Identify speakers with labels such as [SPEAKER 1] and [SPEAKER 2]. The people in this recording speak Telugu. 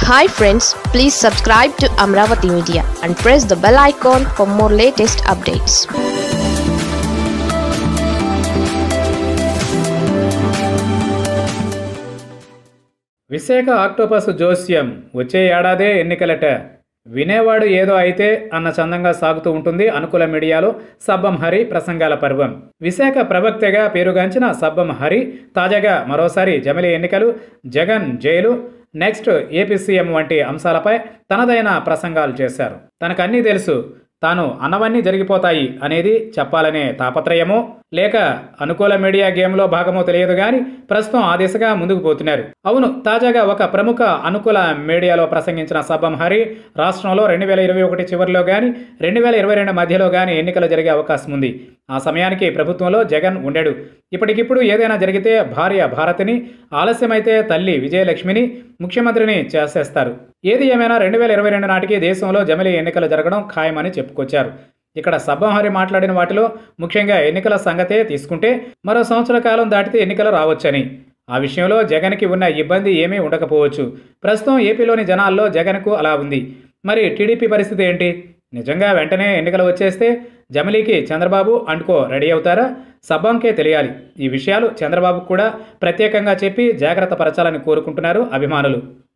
[SPEAKER 1] hi friends please subscribe to Amaravati media and press the bell icon for more latest updates
[SPEAKER 2] Visakha octopus జోస్యం వచ్చే ఏడాదే ఎన్నికలట వినేవాడు ఏదో అయితే అన్న చందంగా సాగుతూ ఉంటుంది అనుకూల మీడియాలో సబ్బం హరి ప్రసంగాల పర్వం విశాఖ ప్రవక్తగా పేరుగాంచిన సబ్బం హరి తాజాగా మరోసారి జమిలి ఎన్నికలు Jagan jail next AP CM వంటి అంశాలపై తనదైన ప్రసంగాలు చేశారు తనకు అన్నీ తెలుసు తాను అన్నవన్నీ జరిగిపోతాయి అనేది చెప్పాలనే తాపత్రయమో లేక అనుకూల మీడియా గేమ్లో భాగమో తెలియదు కానీ ప్రస్తుతం ఆ దిశగా ముందుకు పోతున్నారు అవును తాజాగా ఒక ప్రముఖ అనుకూల మీడియాలో ప్రసంగించిన సబ్బం హరి రాష్ట్రంలో రెండు వేల ఇరవై ఒకటి చివరిలో కానీ రెండు వేల ఇరవై రెండు మధ్యలో కానీ ఎన్నికలు జరిగే అవకాశం ఉంది ఆ సమయానికి ప్రభుత్వంలో జగన్ ఉండడు ఇప్పటికిప్పుడు ఏదైనా జరిగితే భార్య భారతిని ఆలస్యమైతే తల్లి విజయలక్ష్మిని ముఖ్యమంత్రిని చేసేస్తారు ఏది ఏమైనా రెండు వేల ఇరవై రెండు నాటికి దేశంలో జమిలీ ఎన్నికలు జరగడం ఖాయమని చెప్పుకొచ్చారు ఇక్కడ సబ్బంహరి మాట్లాడిన వాటిలో ముఖ్యంగా ఎన్నికల సంగతే తీసుకుంటే మరో సంవత్సర కాలం దాటితే ఎన్నికలు రావచ్చని ఆ విషయంలో జగన్కి ఉన్న ఇబ్బంది ఏమీ ఉండకపోవచ్చు ప్రస్తుతం ఏపీలోని జనాల్లో జగన్కు అలా ఉంది మరి టీడీపీ పరిస్థితి ఏంటి నిజంగా వెంటనే ఎన్నికలు వచ్చేస్తే జమిలీకి చంద్రబాబు అంటుకో రెడీ అవుతారా సబ్బంకే తెలియాలి ఈ విషయాలు చంద్రబాబు కూడా ప్రత్యేకంగా చెప్పి జాగ్రత్త పరచాలని కోరుకుంటున్నారు అభిమానులు